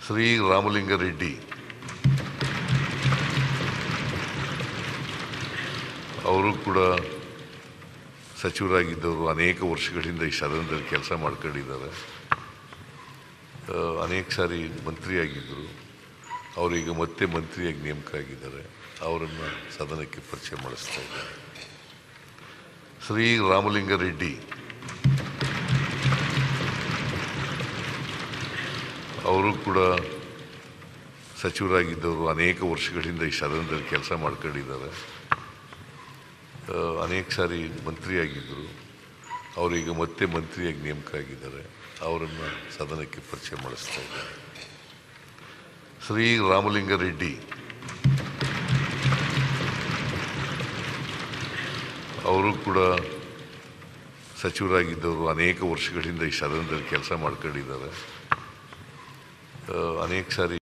ಶ್ರೀ ರಾಮಲಿಂಗಾರೆಡ್ಡಿ ಅವರು ಕೂಡ ಸಚಿವರಾಗಿದ್ದವರು ಅನೇಕ ವರ್ಷಗಳಿಂದ ಈ ಸದನದಲ್ಲಿ ಕೆಲಸ ಮಾಡ್ಕೊಂಡಿದ್ದಾರೆ ಆ, ಅನೇಕ ಸಾರಿ ಮಂತ್ರಿಯಾಗಿದ್ದರು ಅವರೀಗ ಮತ್ತೆ ಮಂತ್ರಿಯಾಗಿ ನೇಮಕ ಆಗಿದ್ದಾರೆ ಅವರನ್ನು ಸದನಕ್ಕೆ ಪರಿಚಯ ಮಾಡಿಸ್ತಾ ಇದ್ದಾರೆ ಶ್ರೀ ರಾಮಲಿಂಗಾರೆಡ್ಡಿ ಅವರು ಕೂಡ ಸಚಿವರಾಗಿದ್ದವರು ಅನೇಕ ವರ್ಷಗಳಿಂದ ಈ ಸದನದಲ್ಲಿ ಕೆಲಸ ಮಾಡ್ಕೊಂಡಿದ್ದಾರೆ ಆ, ಅನೇಕ ಸಾರಿ ಮಂತ್ರಿಯಾಗಿದ್ದರು ಅವರೀಗ ಮತ್ತೆ ಮಂತ್ರಿಯಾಗಿ ನೇಮಕ ಆಗಿದ್ದಾರೆ ಅವರನ್ನು ಸದನಕ್ಕೆ ಪರಿಚಯ ಮಾಡಿಸ್ತಾ ಇದ್ದಾರೆ ಶ್ರೀ ರಾಮಲಿಂಗಾರೆಡ್ಡಿ ಅವರು ಕೂಡ ಸಚಿವರಾಗಿದ್ದವರು ಅನೇಕ ವರ್ಷಗಳಿಂದ ಈ ಸದನದಲ್ಲಿ ಕೆಲಸ ಮಾಡ್ಕೊಂಡಿದ್ದಾರೆ ಆ, ಅನೇಕ ಸಾರಿ